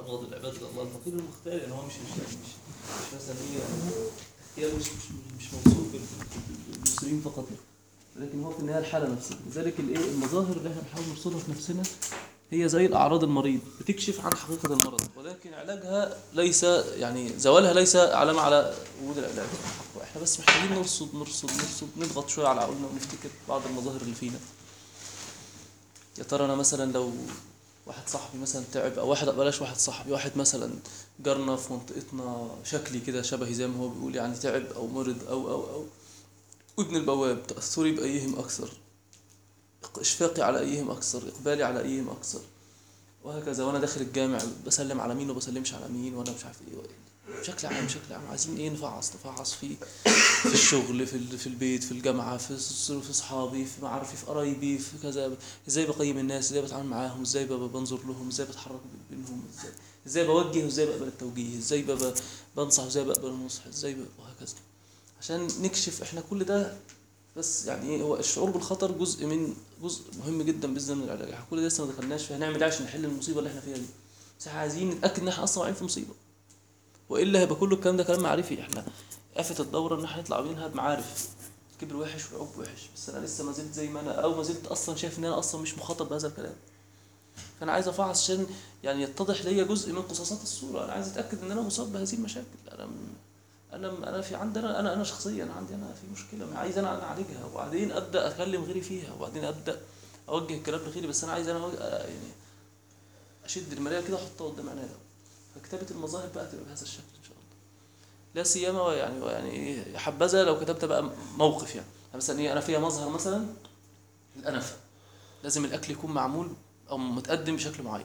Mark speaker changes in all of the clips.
Speaker 1: ابغض العباد الى الله الفقير المختار يعني هو مش مش مش, مش مثلا ايه اختيار مش مش مش موصول بال- بال- بالمسلمين فقط لكن هو في النهايه الحاله نفسها لذلك الايه المظاهر اللي احنا بنحاول نرصدها في نفسنا هي زي الاعراض المريض بتكشف عن حقيقه المرض ولكن علاجها ليس يعني زوالها ليس علامه على وجود العلاج احنا بس محتاجين نرصد نرصد نرصد نضغط شويه على عقولنا ونفتكر بعض المظاهر اللي فينا يا ترى انا مثلا لو واحد صاحبي مثلا تعب او واحد بلاش واحد صاحبي واحد مثلا جارنا في منطقتنا شكلي كده شبهي زي ما هو بيقول يعني تعب او مرض او او او وابن البواب تاثري بايهم اكثر اشفاقي على ايهم اكثر اقبالي على ايهم اكثر وهكذا وانا داخل الجامع بسلم على مين وبسلمش على مين وانا مش عارف ايه بشكل عام بشكل عام عايزين ايه نفعص نفعص في في الشغل في ال- في البيت في الجامعه في الس- في اصحابي في معارفي في قرايبي في كذا ازاي بقيم الناس ازاي بتعامل معاهم ازاي ب- بنظر لهم ازاي بتحرك بينهم ازاي ازاي بوجه وازاي بقبل التوجيه ازاي ب- ب- بنصح وازاي بقبل النصح ازاي ب- وهكذا عشان نكشف احنا كل ده بس يعني ايه هو الشعور بالخطر جزء من جزء مهم جدا باذن الله من العلاج احنا كل ده لسه ما دخلناش فيه هنعمل ايه عشان نحل المصيبه اللي احنا فيها دي بس احنا عايزين نتاكد ان احنا اصلا واقعين في مصيبه والا هيبقى كل الكلام ده كلام معرفي احنا آفة الدورة ان احنا نطلع منها بمعارف كبر وحش وعب وحش بس انا لسه ما زلت زي ما انا او ما زلت اصلا شايف ان انا اصلا مش مخاطب بهذا الكلام فانا عايز افحص عشان يعني يتضح ليا جزء من قصاصات الصوره انا عايز اتاكد ان انا مصاب بهذه المشاكل انا م- انا انا في عندنا انا انا شخصيا انا عندي انا في مشكله عايز انا اعالجها وبعدين ابدا اكلم غيري فيها وبعدين ابدا اوجه الكلام لغيري بس انا عايز انا أوجه يعني اشد المرايه كده احطها قدام عينيا فكتابه المظاهر بقى تبقى بهذا الشكل ان شاء الله لا سيما يعني يعني ايه يا حبذا لو كتبت بقى موقف يعني يعني مثلا ايه انا فيها مظهر مثلا الانف لازم الاكل يكون معمول او متقدم بشكل معين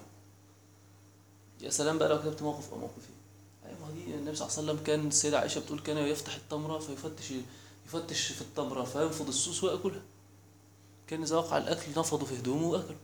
Speaker 1: يا سلام بقى لو كتبت موقف او موقفين ايوه ما هو دي النبي صلى الله عليه وسلم كان السيده عائشه بتقول كان يفتح التمره فيفتش يفتش في التمره فينفض السوس وياكلها كان اذا وقع الاكل نفضوا في هدومه واكلوا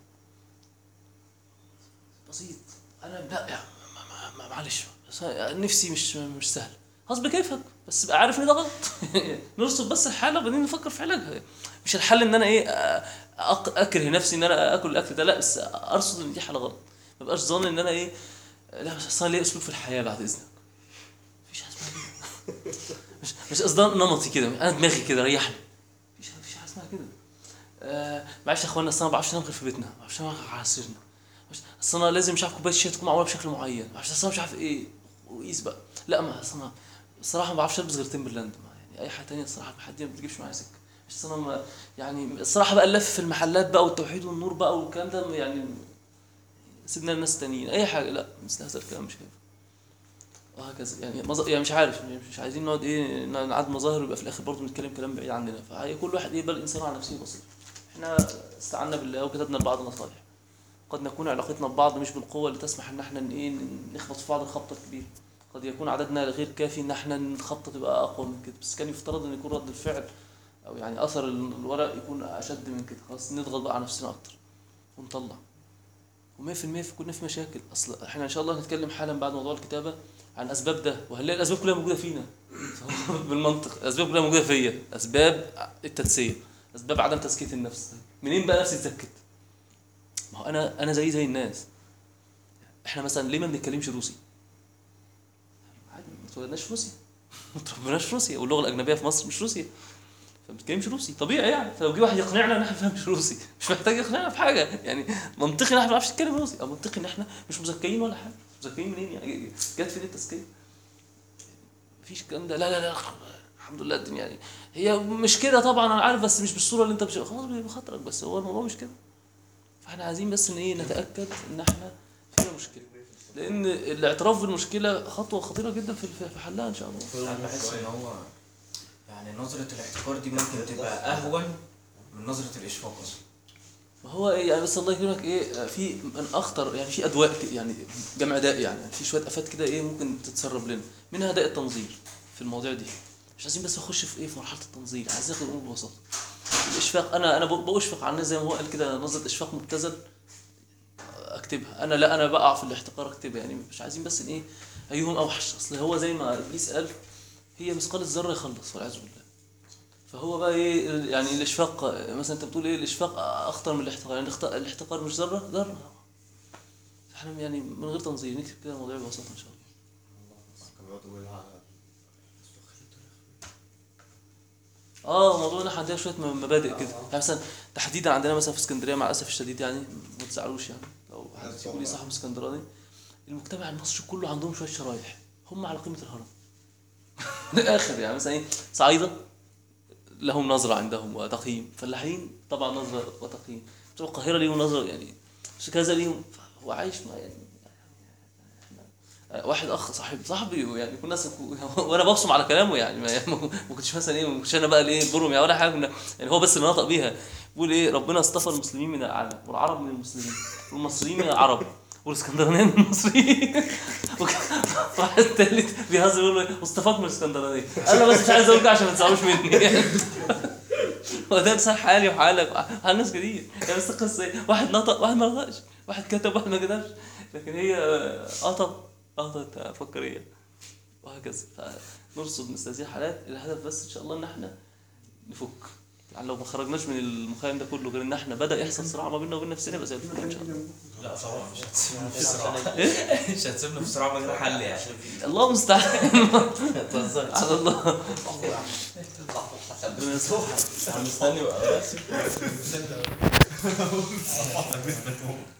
Speaker 1: بسيط انا لا يعني ما- ما- ما- معلش بس نفسي مش مش سهل خلاص بكيفك بس ابقى عارف ان ده غلط نرصد بس الحاله وبعدين نفكر في علاجها مش الحل ان انا ايه أق- اكره نفسي ان انا اكل الاكل ده لا بس ارصد ان دي حاله غلط ما بقاش ظن ان انا ايه لا بس اصل أنا ليا اسلوب في الحياه بعد اذنك مفيش حاجه اسمها كده مش مش قصدي نمطي كده انا دماغي كده ريحني مفيش مفيش حاجه اسمها كده آه معلش يا اخوانا اصل انا ما بعرفش انام غير في بيتنا ما بعرفش انام غير على سريرنا مش- اصل انا لازم مش عارف كوبايه الشاي تكون معموله بشكل معين ما بعرفش اصل أنا مش عارف ايه وقيس بقى لا ما اصل انا الصراحه ما بعرفش البس غير تمبرلاند ما يعني اي حاجه تانية الصراحه حد ما بتجيبش معايا سكه مش أصل انا ما- يعني الصراحه بقى اللف في المحلات بقى والتوحيد والنور بقى والكلام ده يعني سيبنا الناس تانيين اي حاجه لا مثل هذا الكلام مش كده وهكذا يعني مز... يعني مش عارف مش عايزين نقعد ايه نعد مظاهر ويبقى في الاخر برضه بنتكلم كلام بعيد عننا فهي كل واحد يقبل الانسان على نفسه بصير احنا استعنا بالله وكتبنا لبعض نصائح قد نكون علاقتنا ببعض مش بالقوه اللي تسمح ان احنا ن- ايه نخبط في بعض الخبطه الكبيره قد يكون عددنا غير كافي ان احنا الخبطه تبقى اقوى من كده بس كان يفترض ان يكون رد الفعل او يعني اثر الورق يكون اشد من كده خلاص نضغط بقى على نفسنا اكتر ونطلع و100% في كنا في مشاكل اصل احنا ان شاء الله هنتكلم حالا بعد موضوع الكتابه عن اسباب ده وهنلاقي الاسباب كلها موجوده فينا بالمنطق الاسباب كلها موجوده فيا اسباب التدسيه اسباب عدم تزكيه النفس منين بقى نفسي اتزكت ما هو انا انا زي زي الناس احنا مثلا ليه ما بنتكلمش روسي عادي ما اتولدناش في روسيا ما اتربناش في روسيا واللغه الاجنبيه في مصر مش روسيا فما بنتكلمش روسي طبيعي يعني فلو جه واحد يقنعنا ان احنا ما بنفهمش روسي مش محتاج يقنعنا بحاجه يعني منطقي ان احنا ما بنعرفش نتكلم روسي او منطقي ان احنا مش مزكيين ولا حاجه مزكيين منين يعني جت فين التزكيه مفيش الكلام ده لا لا لا الحمد لله الدنيا يعني هي مش كده طبعا انا عارف بس مش بالصوره اللي انت بش... خلاص بخاطرك بس هو الموضوع مش كده فاحنا عايزين بس ان ايه نتاكد ان احنا فينا مشكله لان الاعتراف بالمشكله خطوه خطيره جدا في في حلها ان شاء الله
Speaker 2: انا بحس ان هو يعني نظرة الاحتكار دي ممكن تبقى اهون من نظرة الاشفاق اصلا
Speaker 1: ما هو ايه يعني بس الله يكرمك ايه في من اخطر يعني في ادواء ك- يعني جمع داء يعني في شويه افات كده ايه ممكن تتسرب لنا منها داء التنظير في المواضيع دي مش عايزين بس نخش في ايه في مرحله التنظير عايزين ناخد الامور ببساطه الاشفاق انا انا ب- باشفق على الناس زي ما هو قال كده نظره اشفاق مبتذل اكتبها انا لا انا بقع في الاحتقار اكتبها يعني مش عايزين بس ان ايه ايهم اوحش اصل هو زي ما ابليس قال هي مثقال الذره يخلص والعياذ بالله فهو بقى ايه يعني الاشفاق مثلا انت بتقول ايه الاشفاق اخطر من الاحتقار يعني الاخت- الاحتقار مش ذره ذره احنا يعني من غير تنظير نكتب كده الموضوع ببساطه ان شاء الله
Speaker 3: كان بيقعدوا يقولوا
Speaker 1: اه موضوع ان احنا عندنا شويه م- مبادئ كده يعني مثلا تحديدا عندنا مثلا في اسكندريه مع الاسف الشديد يعني ما تزعلوش يعني لو حد يقول لي صاحب اسكندراني المجتمع المصري كله عندهم شويه شرايح هم على قيمه الهرم من الاخر يعني مثلا ايه صعيده لهم نظره عندهم وتقييم فلاحين طبعا نظره وتقييم بتوع القاهره ليهم نظره يعني مش كذا ليهم هو عايش مع يعني واحد اخ صاحب صاحبي يعني كنا ناس وانا ببصم على كلامه يعني ما, ما كنتش مثلا ايه ما كنتش انا بقى ايه برهم يعني ولا حاجه كنا يعني هو بس اللي نطق بيها بيقول ايه ربنا اصطفى المسلمين من العالم والعرب من المسلمين والمصريين من العرب والاسكندرانيين من المصريين واحد تالت بيهزر يقول له اصطفاك من الاسكندرانيه انا بس مش عايز اقول كده عشان ما تزعلوش مني يعني هو ده صح حالي وحالك حال ناس كتير يعني بس القصه ايه واحد نطق واحد ما نطقش واحد كتب واحد ما كتبش لكن هي قطط قطط افكر ايه وهكذا فنرصد مثل هذه الحالات الهدف بس ان شاء الله ان احنا نفك يعني لو ما خرجناش من المخيم ده كله غير ان احنا بدا يحصل صراع ما بيننا وبين نفسنا يبقى زي الفل ان شاء الله
Speaker 2: لا طبعا مش هتسيبنا في صراع
Speaker 1: ايه
Speaker 2: مش هتسيبنا في صراع من غير حل يعني
Speaker 1: الله المستعان
Speaker 2: ما تهزرش
Speaker 1: على الله ربنا يصلح
Speaker 2: انا مستني بقى